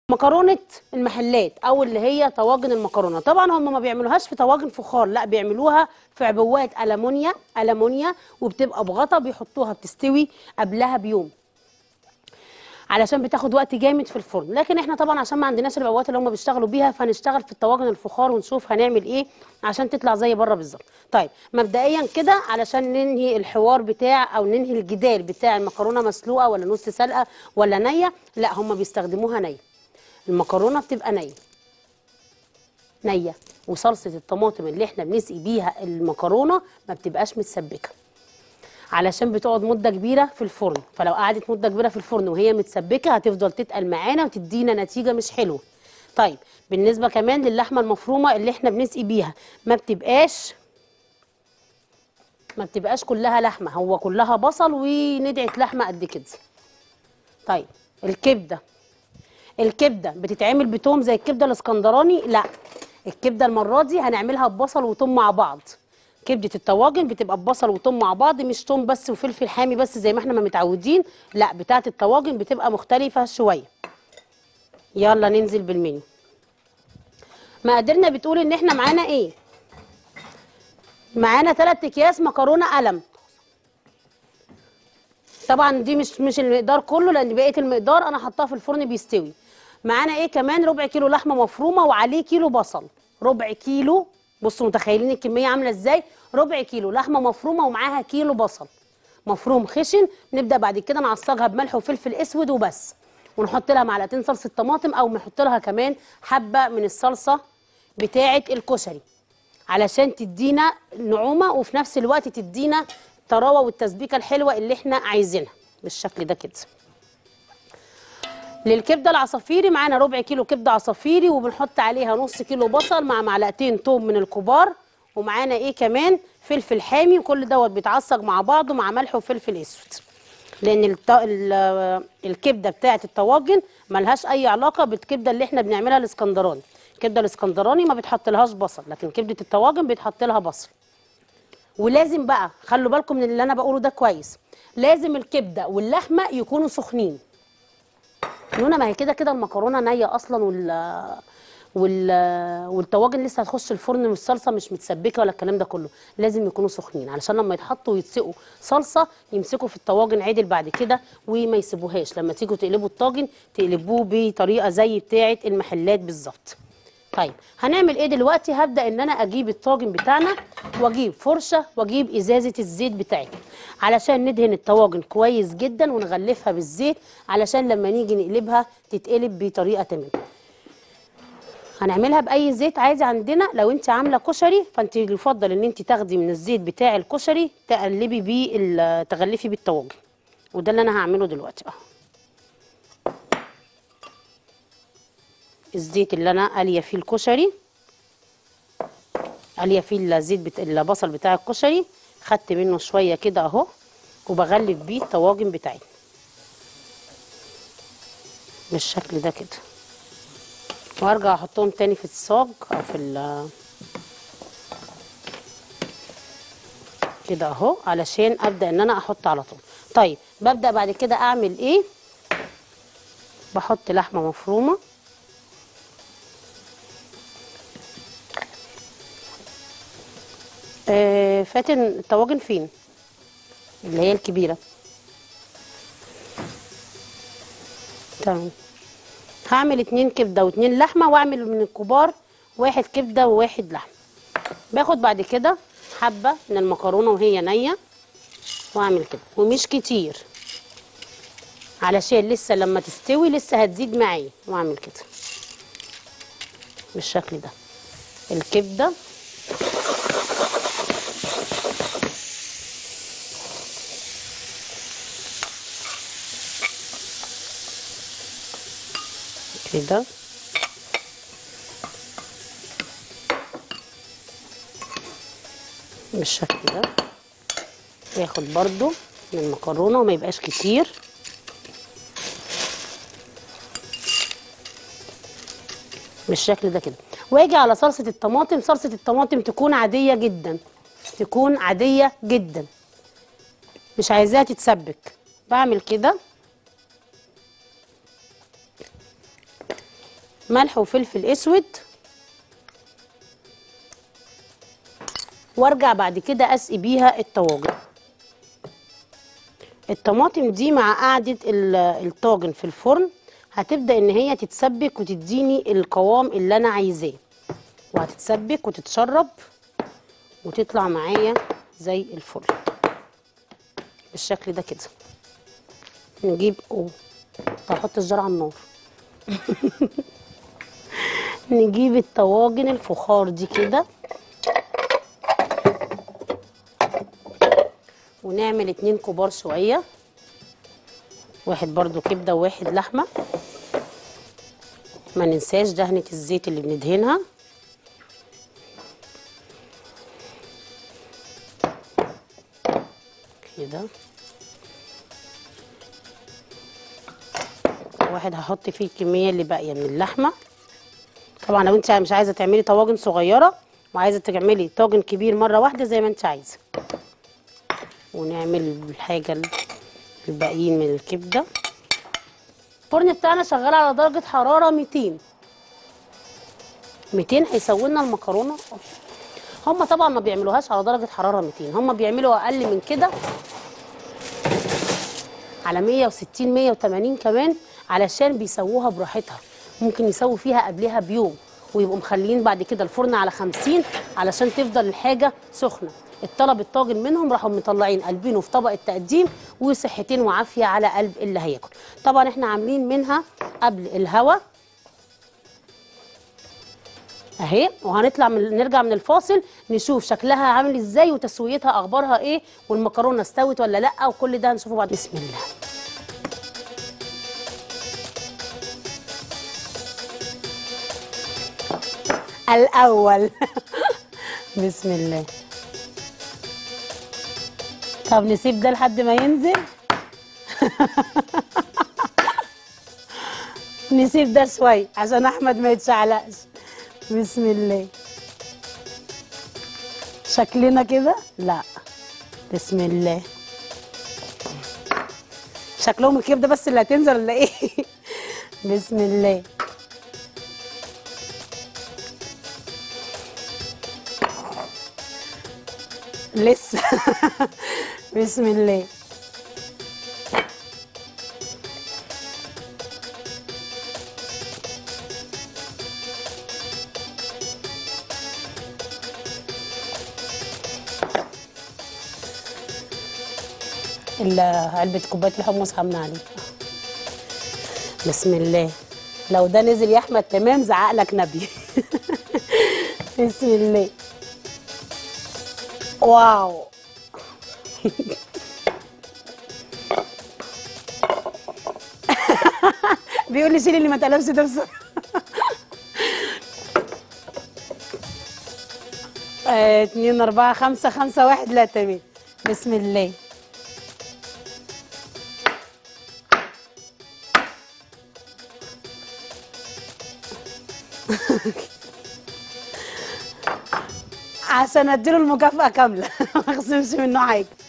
مكرونه المحلات او اللي هي طواجن المكرونه طبعا هم ما بيعملوهاش في طواجن فخار لا بيعملوها في عبوات المونيا المونيا وبتبقى بغطا بيحطوها بتستوي قبلها بيوم علشان بتاخد وقت جامد في الفرن لكن احنا طبعا عشان ما عندناش العبوات اللي هم بيشتغلوا بيها فهنشتغل في الطواجن الفخار ونشوف هنعمل ايه عشان تطلع زي بره بالظبط طيب مبدئيا كده علشان ننهي الحوار بتاع او ننهي الجدال بتاع المكرونه مسلوقه ولا نص سلقه ولا نيه لا هم بيستخدموها نيه المكرونه بتبقى نيه نيه وصلصه الطماطم اللي احنا بنسقي بيها المكرونه ما بتبقاش متسبكه علشان بتقعد مده كبيره في الفرن فلو قعدت مده كبيره في الفرن وهي متسبكه هتفضل تتقل معانا وتدينا نتيجه مش حلوه طيب بالنسبه كمان للحمه المفرومه اللي احنا بنسقي بيها ما بتبقاش ما بتبقاش كلها لحمه هو كلها بصل وندعه لحمه قد كده طيب الكبده الكبده بتتعمل بتوم زي الكبده الاسكندراني لا الكبده المره دي هنعملها ببصل وتوم مع بعض كبده الطواجن بتبقى ببصل وتوم مع بعض مش توم بس وفلفل حامي بس زي ما احنا ما متعودين لا بتاعه الطواجن بتبقى مختلفه شويه يلا ننزل بالمنيو مقاديرنا بتقول ان احنا معانا ايه معانا 3 اكياس مكرونه قلم طبعا دي مش مش المقدار كله لان بقيه المقدار انا حطاها في الفرن بيستوي معانا ايه كمان ربع كيلو لحمه مفرومه وعليه كيلو بصل ربع كيلو بصوا متخيلين الكميه عامله ازاي ربع كيلو لحمه مفرومه ومعاها كيلو بصل مفروم خشن نبدا بعد كده نعصجها بملح وفلفل اسود وبس ونحط لها معلقتين صلصه طماطم او نحط لها كمان حبه من الصلصه بتاعه الكشري علشان تدينا نعومه وفي نفس الوقت تدينا الطراوه والتسبيكه الحلوه اللي احنا عايزينها بالشكل ده كده للكبده العصافيري معانا ربع كيلو كبده عصافيري وبنحط عليها نص كيلو بصل مع معلقتين توم من الكبار ومعانا ايه كمان فلفل حامي وكل دوت بيتعصج مع بعضه مع ملح وفلفل اسود لان الط... ال... الكبده بتاعه الطواجن ملهاش اي علاقه بالكبده اللي احنا بنعملها الاسكندراني الكبده الاسكندراني ما بيتحط لهاش بصل لكن كبده الطواجن بيتحط لها بصل ولازم بقى خلوا بالكم من اللي انا بقوله ده كويس لازم الكبده واللحمه يكونوا سخنين نونا ما هي كده كده المكرونه نيه اصلا وال وال والطواجن لسه هتخش الفرن والصلصه مش متسبكه ولا الكلام ده كله لازم يكونوا سخنين علشان لما يتحطوا ويتسقوا صلصه يمسكوا في الطواجن عدل بعد كده وما يسيبوهاش لما تيجوا تقلبوا الطاجن تقلبوه بطريقه زي بتاعه المحلات بالظبط طيب هنعمل ايه دلوقتي هبدا ان انا اجيب الطاجن بتاعنا واجيب فرشه واجيب ازازه الزيت بتاعتنا علشان ندهن الطواجن كويس جدا ونغلفها بالزيت علشان لما نيجي نقلبها تتقلب بطريقه تمام هنعملها باي زيت عادي عندنا لو انت عامله كشري فانت يفضل ان انت تاخدي من الزيت بتاع الكشري تقلبي بيه ال- تغلفي بيه الطواجن وده اللي انا هعمله دلوقتي اهو الزيت اللي انا قاليه فيه الكشري قاليه فيه الزيت بت... البصل بتاع الكشري خدت منه شويه كده اهو وبغلف بيه الطواجن بتاعتنا بالشكل ده كده وارجع احطهم تاني في الصاج او في ال كده اهو علشان ابدا ان انا احط على طول طيب ببدا بعد كده اعمل ايه بحط لحمه مفرومه آه فاتن الطواجن فين اللي هي الكبيره تمام هعمل اتنين كبده واتنين لحمه واعمل من الكبار واحد كبده وواحد لحمه باخد بعد كده حبه من المكرونه وهي نيه واعمل كده ومش كتير علشان لسه لما تستوي لسه هتزيد معايا واعمل كده بالشكل ده الكبده كده بالشكل ده ياخد برضو من المكرونه وما يبقاش كتير بالشكل ده كده واجي على صلصه الطماطم صلصه الطماطم تكون عاديه جدا تكون عاديه جدا مش عايزاها تتسبك بعمل كده ملح وفلفل اسود وارجع بعد كده اسقي بيها الطواجن الطماطم دي مع قعدة ال- الطاجن في الفرن هتبدأ ان هي تتسبك وتديني القوام اللي انا عايزاه وهتتسبك وتتشرب وتطلع معايا زي الفل بالشكل ده كده نجيب اوه طب احط الجار على النار نجيب الطواجن الفخار دي كده ونعمل اتنين كبار شوية واحد برضو كبدة وواحد لحمة ما ننساش دهنة الزيت اللي بندهنها كده واحد هحط فيه الكمية اللي باقية من اللحمة طبعا لو انت مش عايزة تعملي طواجن صغيرة وعايزة تعملي طاجن كبير مرة واحدة زي ما انت عايزة ونعمل الحاجة الباقيين من الكبدة الفرن بتاعنا شغال على درجة حرارة 200 200 هيسوي لنا المكرونة هم طبعا ما بيعملوهاش على درجة حرارة 200 هم بيعملوا أقل من كده على 160 180 كمان علشان بيسووها براحتها ممكن يسووا فيها قبلها بيوم ويبقوا مخلين بعد كده الفرن على 50 علشان تفضل الحاجة سخنة الطلب الطاجن منهم راحوا مطلعين قلبينه في طبق التقديم وصحتين وعافية على قلب اللي هياكل طبعا احنا عاملين منها قبل الهوا اهي وهنطلع من نرجع من الفاصل نشوف شكلها عامل ازاي وتسويتها اخبارها ايه والمكرونه استوت ولا لا وكل ده هنشوفه بعد بسم الله الاول بسم الله طب نسيب ده لحد ما ينزل نسيب ده شوي عشان احمد ما يتشعلقش بسم الله شكلنا كده لا بسم الله شكلهم الكبده بس اللي هتنزل ولا ايه بسم الله لسه بسم الله ال- علبة كوباية الحمص حمنا عليه بسم الله لو ده نزل يا احمد تمام زعق لك نبي بسم الله واو بيقول لي شيل اللي ما تقلبش ده بسرعه آه، اتنين اربعة خمسة خمسة واحد لا تمام بسم الله عشان اديله المكافأة كاملة ما اخصمش منه حاجة